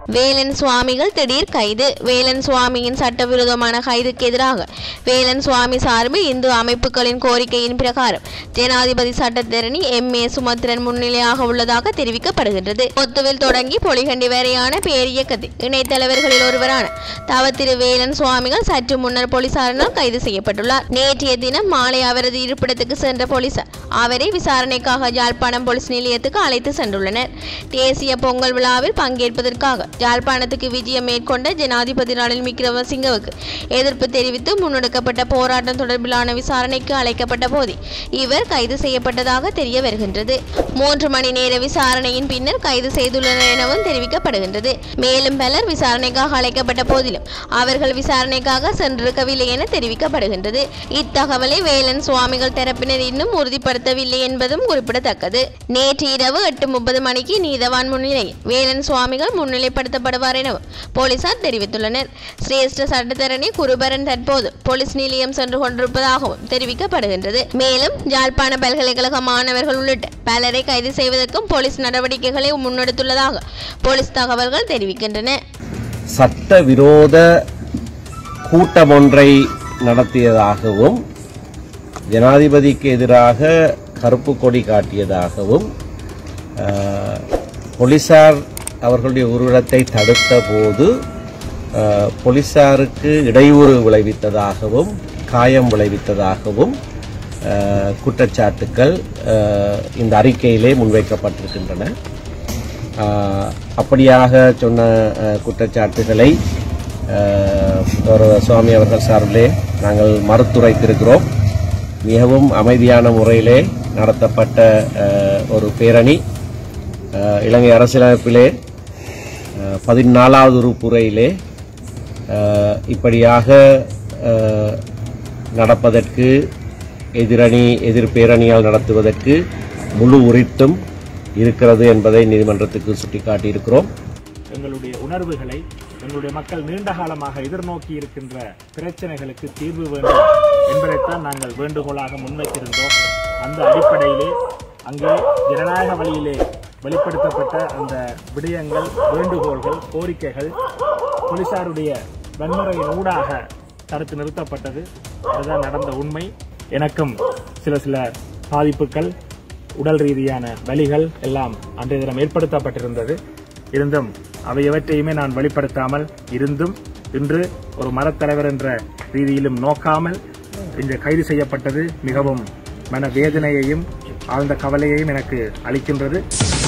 வேலன் சுவாமிகள் திடீர் கைது வேலன் சுவாமியின் சட்டவிரோதமான கைதுக்கு எதிராக வேலன் சுவாமி சார்பில் இந்து அமைப்புகளின் கோரிக்கையின் பிரகாரம் ஜனாதிபதி சட்டத்தரணி எம் ஏ சுமத்திரன் முன்னிலையாக உள்ளதாக தெரிவிக்கப்படுகின்றது ஒத்துவில் தொடங்கி பொலிகண்டி வரையான பேரியக்கத்தில் இணைத்தலைவர்களில் ஒருவரான தவத்திரு வேலன் சுவாமிகள் சற்று முன்னர் போலீசாரினால் கைது செய்யப்பட்டுள்ளார் நேற்றைய தினம் மாலை அவரது இருப்பிடத்துக்கு சென்ற போலீசார் அவரை விசாரணைக்காக யாழ்ப்பாணம் போலீஸ் நிலையத்துக்கு அழைத்து சென்றுள்ளனர் தேசிய பொங்கல் விழாவில் பங்கேற்பதற்காக யாழ்ப்பாணத்துக்கு விஜயம் மேற்கொண்ட ஜனாதிபதி ரணில் விக்ரமசிங்கவுக்கு எதிர்ப்பு தெரிவித்து முன்னெடுக்கப்பட்ட போராட்டம் தொடர்பிலான விசாரணைக்கு அழைக்கப்பட்ட போதே இவர் கைது செய்யப்பட்டதாக தெரிய வருகின்றது மூன்று மணி நேர விசாரணையின் பின்னர் கைது செய்துள்ளனர் எனவும் தெரிவிக்கப்படுகின்றது மேலும் பலர் விசாரணைக்காக அழைக்கப்பட்ட போதிலும் அவர்கள் விசாரணைக்காக சென்றிருக்கவில்லை என தெரிவிக்கப்படுகின்றது இத்தகவலை வேலன் சுவாமிகள் தரப்பினர் இன்னும் உறுதிப்படுத்தவில்லை என்பதும் குறிப்பிடத்தக்கது நேற்று இரவு எட்டு முப்பது மணிக்கு நீதவான் முன்னிலையில் வேலன் சுவாமிகள் முன்னிலைப்படுத்தப்படுவார் எனவும் போலீசார் தெரிவித்துள்ளனர் சிரேஷ்ட சட்டத்தரணி குருபரன் தற்போது போலீஸ் நிலையம் சென்று கொண்டிருப்பதாகவும் தெரிவிக்கப்படுகின்றது மேலும் யாழ்ப்பாண பல்கலைக்கழக மாணவர்கள் உள்ளிட்ட பலரை கைது செய்வதற்கும் போலீஸ் நடவடிக்கைகளை முன்னெடுத்துள்ளதாக போலீஸ் தகவல்கள் தெரிவிக்கின்றன சட்டவிரோத கூட்டம் ஒன்றை நடத்தியதாகவும் ஜனாதிபதிக்கு எதிராக கருப்பு கொடி காட்டியதாகவும் ஆஹ், போலீசார் அவர்களுடைய உருவத்தை தடுத்த போது ஆஹ், போலீசாருக்கு இடையூறு விளைவித்ததாகவும் காயம் விளைவித்ததாகவும் ஆஹ், குற்றச்சாட்டுக்கள் ஆஹ், இந்த அறிக்கையிலே முன்வைக்கப்பட்டிருக்கின்றன ஆஹ், அப்படியாக சொன்ன ஆஹ், குற்றச்சாட்டுகளை ஆஹ், கௌரவ சுவாமி அவர்கள் சார்பிலே நாங்கள் மறுத்துரைத்திருக்கிறோம் மிகவும் அமைதியான முறையிலே நடத்தப்பட்ட ஆஹ், ஒரு பேரணி ஆஹ், இலங்கை அரசியலமைப்பிலே ஆஹ், பதினாலாவது உறுப்புரையிலே ஆஹ், இப்படியாக ஆஹ், நடப்பதற்கு எதிரணி எதிர் பேரணியால் நடத்துவதற்கு முழு உரித்தும் இருக்கிறது என்பதை நீதிமன்றத்துக்கு சுட்டிக்காட்டியிருக்கிறோம் எங்களுடைய உணர்வுகளை எங்களுடைய மக்கள் நீண்ட காலமாக எதிர்நோக்கி இருக்கின்ற பிரச்சனைகளுக்கு தீர்வு வேண்டும் என்பதைத்தான் நாங்கள் வேண்டுகோளாக முன்வைத்திருந்தோம் அந்த அடிப்படையிலே அங்கே ஜனநாயக வழியிலே வெளிப்படுத்தப்பட்ட அந்த விடயங்கள் வேண்டுகோள்கள் கோரிக்கைகள் போலீசாருடைய வன்முறையின் ஊடாக தடுத்து நிறுத்தப்பட்டது அதுதான் நடந்த உண்மை எனக்கும் சில சில பாதிப்புகள் உடல் ரீதியான வலிகள் எல்லாம் அன்றைய தினம் ஏற்படுத்தப்பட்டிருந்தது இருந்தும் அவை எவற்றையுமே நான் வெளிப்படுத்தாமல் இருந்தும் இன்று ஒரு மரத்தலைவர் என்ற ரீதியிலும் நோக்காமல் இந்த கைது செய்யப்பட்டது மிகவும் மன வேதனையையும் ஆழ்ந்த கவலையையும் எனக்கு அளிக்கின்றது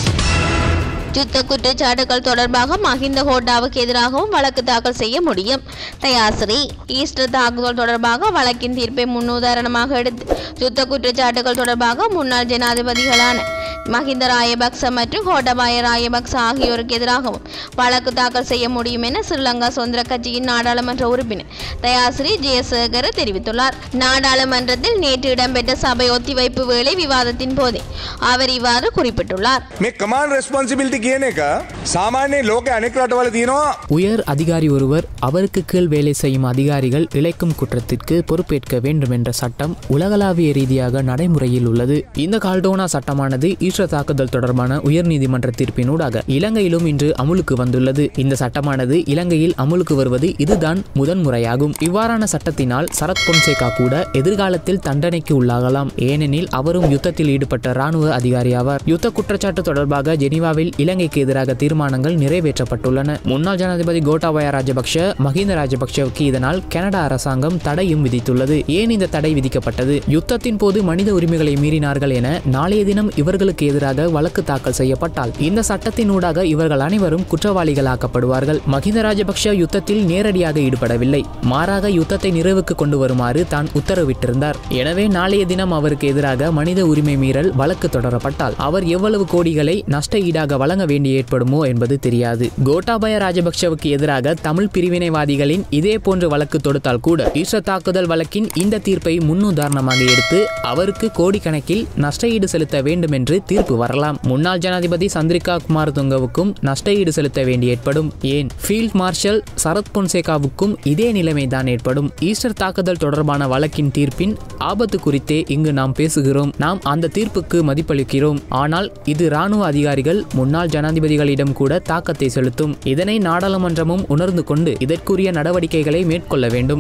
யுத்த குற்றச்சாட்டுகள் தொடர்பாக மஹிந்த ஹோட்டாவுக்கு எதிராகவும் வழக்கு தாக்கல் செய்ய முடியும் தயாசிரி ஈஸ்டர் தாக்குதல் தொடர்பாக வழக்கின் தீர்ப்பை முன்னுதாரணமாக எடுத்து யுத்த குற்றச்சாட்டுகள் தொடர்பாக முன்னாள் ஜனாதிபதிகளான மஹிந்த ராயபக்ச மற்றும் கோட்டபாய ராயபக்ச ஆகியோருக்கு எதிராகவும் வழக்கு தாக்கல் செய்ய முடியும் என ஸ்ரீலங்கா சுதந்திர கட்சியின் நாடாளுமன்ற உறுப்பினர் தயாசிரி ஜெயசேகர தெரிவித்துள்ளார் நாடாளுமன்றத்தில் நேற்று இடம்பெற்ற சபை ஒத்திவைப்பு வேளை விவாதத்தின் போதே அவர் இவ்வாறு குறிப்பிட்டுள்ளார் මේ කමාන් රෙස්පොන්සිබිලිටි කියන එක සාමාන්‍ය ලෝක අනෙක් රටවල තියෙනවා உயர் அதிகாரி ஒருவர் அவருக்கு கீழ் வேலை செய்யும் அதிகாரிகள் இழைக்கும் குற்றத்திற்கு பொறுப்பேற்க வேண்டும் என்ற சட்டம் உலகளாவிய ரீதியாக நடைமுறையில் உள்ளது இந்த கால்டோனா சட்டமானது ஈஸ்டர் தாக்குதல் தொடர்பான உயர்நீதிமன்ற தீர்ப்பினூடாக இலங்கையிலும் இன்று அமுலுக்கு வந்துள்ளது இந்த சட்டமானது இலங்கையில் அமுலுக்கு வருவது இதுதான் முதன்முறையாகும் இவ்வாறான சட்டத்தினால் சரத் பொன்சேகா கூட எதிர்காலத்தில் தண்டனைக்கு உள்ளாகலாம் ஏனெனில் அவரும் யுத்தத்தில் ஈடுபட்ட ராணுவ அதிகாரி ஆவார் யுத்த குற்றச்சாட்டு தொடர்பாக ஜெனீவாவில் இலங்கைக்கு எதிராக தீர்மானங்கள் நிறைவேற்றப்பட்டுள்ளன முன்னாள் ஜனாதிபதி கோட்டாபய ராஜபக்ஷ மஹிந்த ராஜபக்ஷவுக்கு இதனால் கனடா அரசாங்கம் தடையும் விதித்துள்ளது ஏன் இந்த தடை விதிக்கப்பட்டது யுத்தத்தின் போது மனித உரிமைகளை மீறினார்கள் என நாளைய தினம் இவர்களுக்கு எதிராக வழக்கு தாக்கல் செய்யப்பட்டால் இந்த சட்டத்தினூடாக இவர்கள் அனைவரும் குற்றவாளிகளாக்கப்படுவார்கள் மஹிந்த ராஜபக்ஷ யுத்தத்தில் நேரடியாக ஈடுபடவில்லை மாறாக யுத்தத்தை நிறைவுக்கு கொண்டு வருமாறு தான் உத்தரவிட்டிருந்தார் எனவே நாளைய தினம் அவருக்கு எதிராக மனித உரிமை மீறல் வழக்கு தொடரப்பட்டால் அவர் எவ்வளவு கோடிகளை நஷ்ட ஈடாக வழங்க வேண்டி ஏற்படுமோ என்பது தெரியாது கோட்டாபய ராஜபக்ஷவுக்கு எதிராக தமிழ் பிரிவினைவாதிகளின் இதே போன்ற வழக்கு தொடுத்தால் கூட ஈஸ்டர் தாக்குதல் வழக்கின் இந்த தீர்ப்பை முன்னுதாரணமாக எடுத்து அவருக்கு கோடிக்கணக்கில் நஷ்ட ஈடு செலுத்த வேண்டும் என்று தீர்ப்பு தீர்ப்பு வரலாம் முன்னாள் ஜனாதிபதி சந்திரிகா குமார் துங்கவுக்கும் நஷ்டஈடு செலுத்த வேண்டி ஏற்படும் ஏன் ஃபீல்ட் மார்ஷல் சரத் பொன்சேகாவுக்கும் இதே நிலைமைதான் ஏற்படும் ஈஸ்டர் தாக்குதல் தொடர்பான வழக்கின் தீர்ப்பின் ஆபத்து குறித்தே இங்கு நாம் பேசுகிறோம் நாம் அந்த தீர்ப்புக்கு மதிப்பளிக்கிறோம் ஆனால் இது இராணுவ அதிகாரிகள் முன்னாள் ஜனாதிபதிகளிடம் கூட தாக்கத்தை செலுத்தும் இதனை நாடாளுமன்றமும் உணர்ந்து கொண்டு இதற்குரிய நடவடிக்கைகளை மேற்கொள்ள வேண்டும்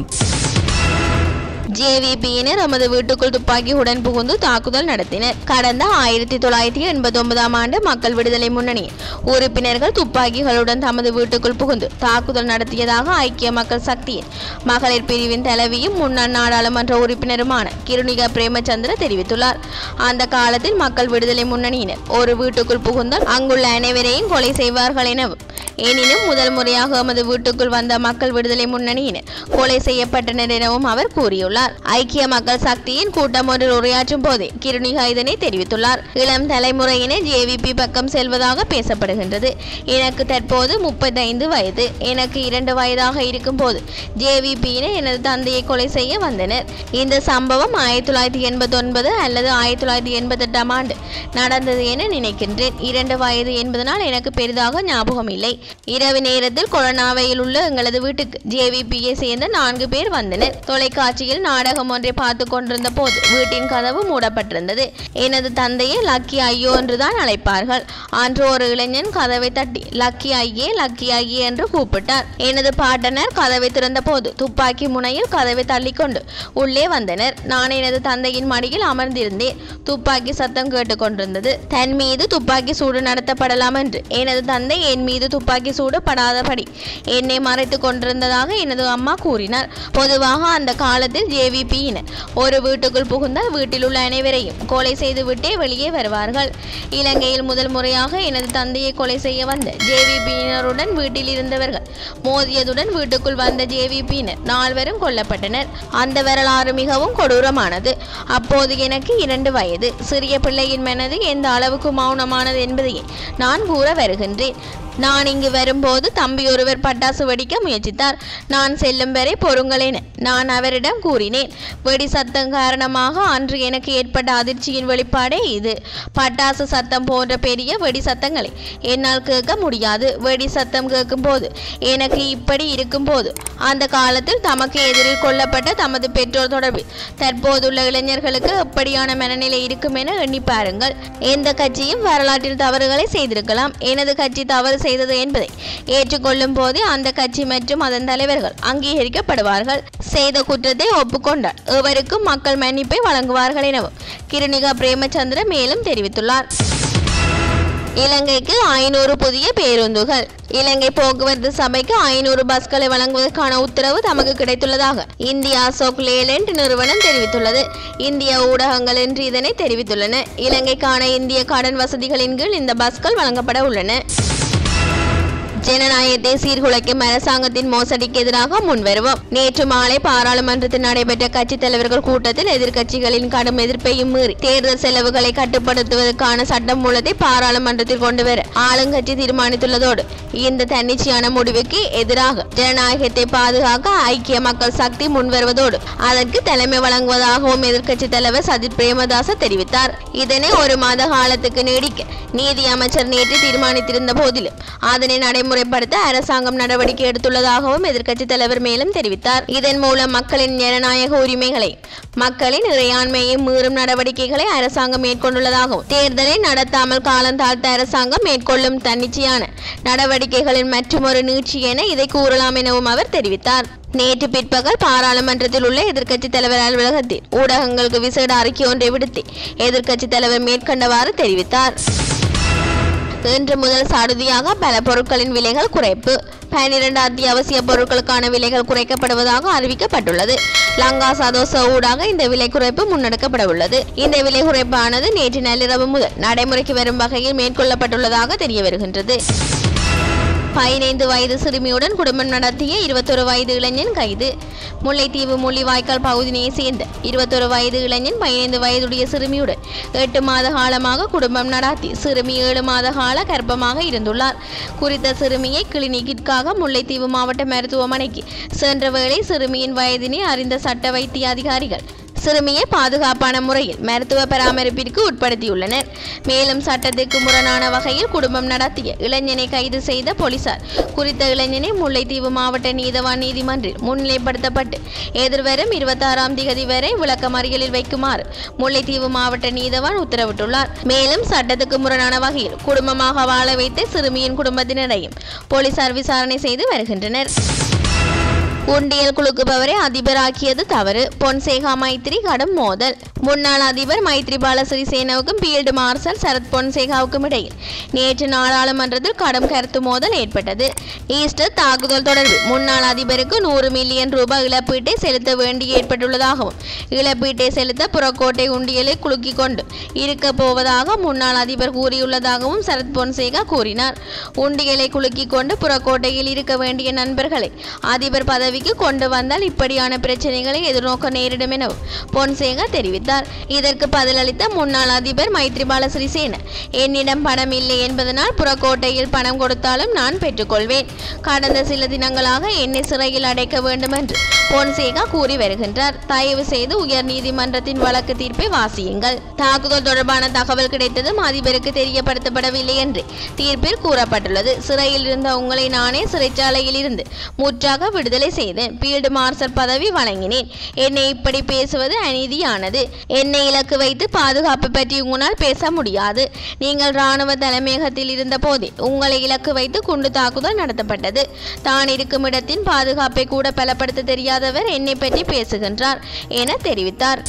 ஜேவிபியினர் நமது வீட்டுக்குள் துப்பாக்கியுடன் புகுந்து தாக்குதல் நடத்தினர் கடந்த ஆயிரத்தி தொள்ளாயிரத்தி எண்பத்தி ஒன்பதாம் ஆண்டு மக்கள் விடுதலை முன்னணியின் உறுப்பினர்கள் துப்பாக்கிகளுடன் தமது வீட்டுக்குள் புகுந்து தாக்குதல் நடத்தியதாக ஐக்கிய மக்கள் சக்தியின் மகளிர் பிரிவின் தலைவியும் முன்னாள் நாடாளுமன்ற உறுப்பினருமான கிருணிகா பிரேமச்சந்திர தெரிவித்துள்ளார் அந்த காலத்தில் மக்கள் விடுதலை முன்னணியினர் ஒரு வீட்டுக்குள் புகுந்தால் அங்குள்ள அனைவரையும் கொலை செய்வார்கள் எனவும் எனினும் முதல் முறையாக எமது வீட்டுக்குள் வந்த மக்கள் விடுதலை முன்னணியினர் கொலை செய்யப்பட்டனர் எனவும் அவர் கூறியுள்ளார் ஐக்கிய மக்கள் சக்தியின் கூட்டம் ஒன்றில் உரையாற்றும் போதே கிருணிகா இதனை தெரிவித்துள்ளார் இளம் தலைமுறையினர் ஜேவிபி பக்கம் செல்வதாக பேசப்படுகின்றது எனக்கு தற்போது முப்பத்தைந்து வயது எனக்கு இரண்டு வயதாக இருக்கும் போது ஜேவிபியினர் எனது தந்தையை கொலை செய்ய வந்தனர் இந்த சம்பவம் ஆயிரத்தி தொள்ளாயிரத்தி எண்பத்தி ஒன்பது அல்லது ஆயிரத்தி தொள்ளாயிரத்தி எண்பத்தெட்டாம் ஆண்டு நடந்தது என நினைக்கின்றேன் இரண்டு வயது என்பதனால் எனக்கு பெரிதாக ஞாபகம் இல்லை இரவு நேரத்தில் கொரோனாவையில் உள்ள எங்களது வீட்டுக்கு ஜேவிபியை சேர்ந்த நான்கு பேர் வந்தனர் தொலைக்காட்சியில் நாடகம் ஒன்றை பார்த்து கொண்டிருந்த போது வீட்டின் கதவு மூடப்பட்டிருந்தது எனது தந்தையை லக்கி ஐயோ என்றுதான் அழைப்பார்கள் அன்று ஒரு இளைஞன் கதவை தட்டி லக்கி ஐயே லக்கி ஐயே என்று கூப்பிட்டார் எனது பாட்டனர் கதவை திறந்த போது துப்பாக்கி முனையில் கதவை தள்ளிக்கொண்டு உள்ளே வந்தனர் நான் எனது தந்தையின் மடியில் அமர்ந்திருந்தேன் துப்பாக்கி சத்தம் கேட்டுக்கொண்டிருந்தது தன் மீது துப்பாக்கி சூடு நடத்தப்படலாம் என்று எனது தந்தை என் மீது துப்பாக்கி சூடு படாதபடி என்னை மறைத்து கொண்டிருந்ததாக எனது அம்மா கூறினார் பொதுவாக அந்த காலத்தில் ஜேவிபியினர் ஒரு வீட்டுக்குள் புகுந்தால் வீட்டில் உள்ள அனைவரையும் கொலை செய்து விட்டே வெளியே வருவார்கள் இலங்கையில் முதல் முறையாக எனது தந்தையை கொலை செய்ய வந்த ஜேவிபியினருடன் வீட்டில் இருந்தவர்கள் மோதியதுடன் வீட்டுக்குள் வந்த ஜேவிபியினர் நால்வரும் கொல்லப்பட்டனர் அந்த வரலாறு மிகவும் கொடூரமானது அப்போது எனக்கு இரண்டு வயது சிறிய பிள்ளையின் மனது எந்த அளவுக்கு மௌனமானது என்பதையே நான் கூற வருகின்றேன் நான் இங்கு வரும்போது தம்பி ஒருவர் பட்டாசு வெடிக்க முயற்சித்தார் நான் செல்லும் வரை பொறுங்கள் என நான் அவரிடம் கூறினேன் வெடி சத்தம் காரணமாக அன்று எனக்கு ஏற்பட்ட அதிர்ச்சியின் வெளிப்பாடே இது பட்டாசு சத்தம் போன்ற பெரிய வெடி சத்தங்களை என்னால் கேட்க முடியாது வெடி சத்தம் கேட்கும்போது எனக்கு இப்படி இருக்கும்போது அந்த காலத்தில் தமக்கு எதிரில் கொல்லப்பட்ட தமது பெற்றோர் தொடர்பில் தற்போதுள்ள இளைஞர்களுக்கு எப்படியான மனநிலை இருக்கும் என எண்ணி பாருங்கள் எந்த கட்சியும் வரலாற்றில் தவறுகளை செய்திருக்கலாம் எனது கட்சி தவறு செய்தது என்பதை ஏற்றுக்கொள்ளும் போதே அந்த கட்சி மற்றும் அதன் தலைவர்கள் அங்கீகரிக்கப்படுவார்கள் செய்த குற்றத்தை ஒப்புக்கொண்டால் எவருக்கும் மக்கள் மன்னிப்பை வழங்குவார்கள் எனவும் கிருணிகா பிரேமச்சந்திர மேலும் தெரிவித்துள்ளார் இலங்கைக்கு ஐநூறு புதிய பேருந்துகள் இலங்கை போக்குவரத்து சபைக்கு ஐநூறு பஸ்களை வழங்குவதற்கான உத்தரவு தமக்கு கிடைத்துள்ளதாக இந்தியா அசோக் லேலண்ட் நிறுவனம் தெரிவித்துள்ளது இந்திய ஊடகங்கள் இன்று இதனை தெரிவித்துள்ளன இலங்கைக்கான இந்திய கடன் வசதிகளின் கீழ் இந்த பஸ்கள் வழங்கப்பட உள்ளன ஜனநாயகத்தை சீர்குலைக்கும் அரசாங்கத்தின் மோசடிக்கு எதிராக முன்வருவோம் நேற்று மாலை பாராளுமன்றத்தில் நடைபெற்ற கட்சித் தலைவர்கள் கூட்டத்தில் எதிர்க்கட்சிகளின் கடும் எதிர்ப்பையும் மீறி தேர்தல் செலவுகளை கட்டுப்படுத்துவதற்கான சட்டம் மூலத்தை பாராளுமன்றத்தில் கொண்டுவர ஆளுங்கட்சி தீர்மானித்துள்ளதோடு இந்த தன்னிச்சையான முடிவுக்கு எதிராக ஜனநாயகத்தை பாதுகாக்க ஐக்கிய மக்கள் சக்தி முன்வருவதோடு அதற்கு தலைமை வழங்குவதாகவும் எதிர்க்கட்சி தலைவர் சஜித் பிரேமதாச தெரிவித்தார் இதனை ஒரு மாத காலத்துக்கு நீடிக்க நீதி அமைச்சர் நேற்று தீர்மானித்திருந்த போதிலும் அதனை நடைமுறைப்படுத்த அரசாங்கம் நடவடிக்கை எடுத்துள்ளதாகவும் எதிர்க்கட்சி தலைவர் மேலும் தெரிவித்தார் இதன் மூலம் மக்களின் ஜனநாயக உரிமைகளை மக்களின் இறையாண்மையை மீறும் நடவடிக்கைகளை அரசாங்கம் மேற்கொண்டுள்ளதாகவும் தேர்தலை நடத்தாமல் காலம் தாழ்த்த அரசாங்கம் மேற்கொள்ளும் தன்னிச்சையான நடவடிக்கைகளின் மற்றுமொரு நீட்சி என இதை கூறலாம் எனவும் அவர் தெரிவித்தார் நேற்று பிற்பகல் பாராளுமன்றத்தில் உள்ள எதிர்க்கட்சி தலைவர் அலுவலகத்தில் ஊடகங்களுக்கு விசேட அறிக்கை ஒன்றை விடுத்து எதிர்க்கட்சி தலைவர் மேற்கண்டவாறு தெரிவித்தார் இன்று முதல் சடுதியாக பல பொருட்களின் விலைகள் குறைப்பு பனிரெண்டு அத்தியாவசிய பொருட்களுக்கான விலைகள் குறைக்கப்படுவதாக அறிவிக்கப்பட்டுள்ளது லங்கா சதோச ஊடாக இந்த விலை குறைப்பு முன்னெடுக்கப்பட உள்ளது இந்த விலை குறைப்பானது நேற்று நள்ளிரவு முதல் நடைமுறைக்கு வரும் வகையில் மேற்கொள்ளப்பட்டுள்ளதாக தெரிய வருகின்றது பதினைந்து வயது சிறுமியுடன் குடும்பம் நடத்திய இருபத்தொரு வயது இளைஞன் கைது முல்லைத்தீவு முள்ளிவாய்க்கால் பகுதியை சேர்ந்த இருபத்தொரு வயது இளைஞன் பதினைந்து வயதுடைய சிறுமியுடன் எட்டு மாத காலமாக குடும்பம் நடாத்தி சிறுமி ஏழு மாத கால கர்ப்பமாக இருந்துள்ளார் குறித்த சிறுமியை கிளினிக்கிற்காக முல்லைத்தீவு மாவட்ட மருத்துவமனைக்கு சென்ற வேளை சிறுமியின் வயதினை அறிந்த சட்ட வைத்திய அதிகாரிகள் சிறுமியை பாதுகாப்பான முறையில் மருத்துவ பராமரிப்பிற்கு உட்படுத்தியுள்ளனர் மேலும் சட்டத்திற்கு முரணான வகையில் குடும்பம் நடத்திய இளைஞனை கைது செய்த போலீசார் குறித்த இளைஞனை முல்லைத்தீவு மாவட்ட நீதவான் நீதிமன்றில் முன்னிலைப்படுத்தப்பட்டு எதிர்வரும் இருபத்தாறாம் திகதி வரை விளக்கமறியலில் வைக்குமாறு முல்லைத்தீவு மாவட்ட நீதவான் உத்தரவிட்டுள்ளார் மேலும் சட்டத்துக்கு முரணான வகையில் குடும்பமாக வாழ வைத்த சிறுமியின் குடும்பத்தினரையும் போலீசார் விசாரணை செய்து வருகின்றனர் உண்டியல் குலுக்குபவரை அதிபராக்கியது தவறு பொன்சேகா மைத்ரி கடும் மோதல் முன்னாள் அதிபர் மைத்ரிபால சிறிசேனவுக்கும் பீல்டு மார்ஷல் சரத் பொன்சேகாவுக்கும் இடையில் நேற்று நாடாளுமன்றத்தில் கடும் கருத்து மோதல் ஏற்பட்டது ஈஸ்டர் தாக்குதல் தொடர்பில் முன்னாள் அதிபருக்கு நூறு மில்லியன் ரூபாய் இழப்பீட்டை செலுத்த வேண்டி ஏற்பட்டுள்ளதாகவும் இழப்பீட்டை செலுத்த புறக்கோட்டை உண்டியலை குலுக்கிக் கொண்டு இருக்க போவதாக முன்னாள் அதிபர் கூறியுள்ளதாகவும் சரத் பொன்சேகா கூறினார் உண்டியலை குலுக்கிக் கொண்டு புறக்கோட்டையில் இருக்க வேண்டிய நண்பர்களை அதிபர் பதவிக்கு கொண்டு வந்தால் இப்படியான பிரச்சனைகளை எதிர்நோக்க நேரிடும் எனவும் பொன்சேகா தெரிவித்தார் இதற்கு பதிலளித்த முன்னாள் அதிபர் மைத்ரிபால சிறிசேன என்னிடம் பணம் இல்லை என்பதனால் புறக்கோட்டையில் பணம் கொடுத்தாலும் நான் பெற்றுக்கொள்வேன் கடந்த சில தினங்களாக என்னை சிறையில் அடைக்க வேண்டும் என்று பொன்சேகா கூறி வருகின்றார் தயவு செய்து உயர் நீதிமன்றத்தின் வழக்கு தீர்ப்பை வாசியுங்கள் தாக்குதல் தொடர்பான தகவல் கிடைத்ததும் அதிபருக்கு தெரியப்படுத்தப்படவில்லை என்று தீர்ப்பில் கூறப்பட்டுள்ளது சிறையில் இருந்த உங்களை நானே சிறைச்சாலையில் இருந்து முற்றாக விடுதலை செய்தேன் பீல்டு மார்ஷல் பதவி வழங்கினேன் என்னை இப்படி பேசுவது அநீதியானது என்னை இலக்கு வைத்து பாதுகாப்பு பற்றி உங்களால் பேச முடியாது நீங்கள் இராணுவ தலைமையகத்தில் இருந்த போதே உங்களை இலக்கு வைத்து குண்டு தாக்குதல் நடத்தப்பட்டது தான் இருக்கும் இடத்தின் பாதுகாப்பை கூட பலப்படுத்த தெரியாதவர் என்னை பற்றி பேசுகின்றார் என தெரிவித்தார்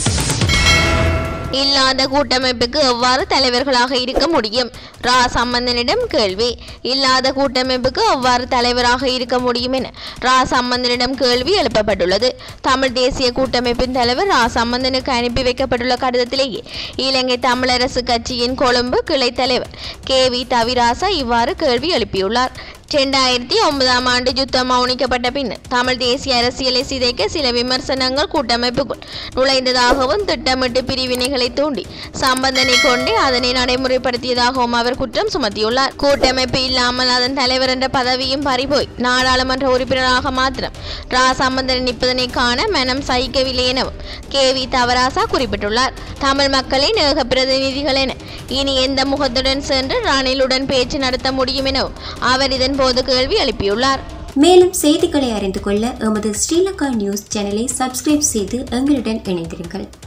இல்லாத கூட்டமைப்புக்கு எவ்வாறு தலைவர்களாக இருக்க முடியும் ரா சம்பந்தனிடம் கேள்வி இல்லாத கூட்டமைப்புக்கு எவ்வாறு தலைவராக இருக்க முடியும் என ரா சம்பந்தனிடம் கேள்வி எழுப்பப்பட்டுள்ளது தமிழ் தேசிய கூட்டமைப்பின் தலைவர் ரா சம்பந்தனுக்கு அனுப்பி வைக்கப்பட்டுள்ள கடிதத்திலேயே இலங்கை தமிழரசு கட்சியின் கொழும்பு கிளை தலைவர் கே வி தவிராசா இவ்வாறு கேள்வி எழுப்பியுள்ளார் இரண்டாயிரத்தி ஒன்பதாம் ஆண்டு யுத்தம் மௌனிக்கப்பட்ட பின்னர் தமிழ் தேசிய அரசியலை சிதைக்க சில விமர்சனங்கள் கூட்டமைப்புக்குள் நுழைந்ததாகவும் திட்டமிட்டு பிரிவினைகளை தூண்டி சம்பந்தனை கொண்டு அதனை நடைமுறைப்படுத்தியதாகவும் அவர் குற்றம் சுமத்தியுள்ளார் கூட்டமைப்பு இல்லாமல் அதன் தலைவர் என்ற பதவியும் பறிபோய் நாடாளுமன்ற உறுப்பினராக மாத்திரம் ரா சம்பந்தன் நிற்பதனை காண மனம் சகிக்கவில்லை எனவும் கே வி தவராசா குறிப்பிட்டுள்ளார் தமிழ் மக்களின் ஏக பிரதிநிதிகள் என இனி எந்த முகத்துடன் சென்று ரணிலுடன் பேச்சு நடத்த முடியும் எனவும் அவர் இதன் போது கேள்வி எழுப்பியுள்ளார் மேலும் செய்திகளை அறிந்து கொள்ள எமது ஸ்ரீலங்கா நியூஸ் சேனலை சப்ஸ்கிரைப் செய்து எங்களுடன் இணைந்திருங்கள்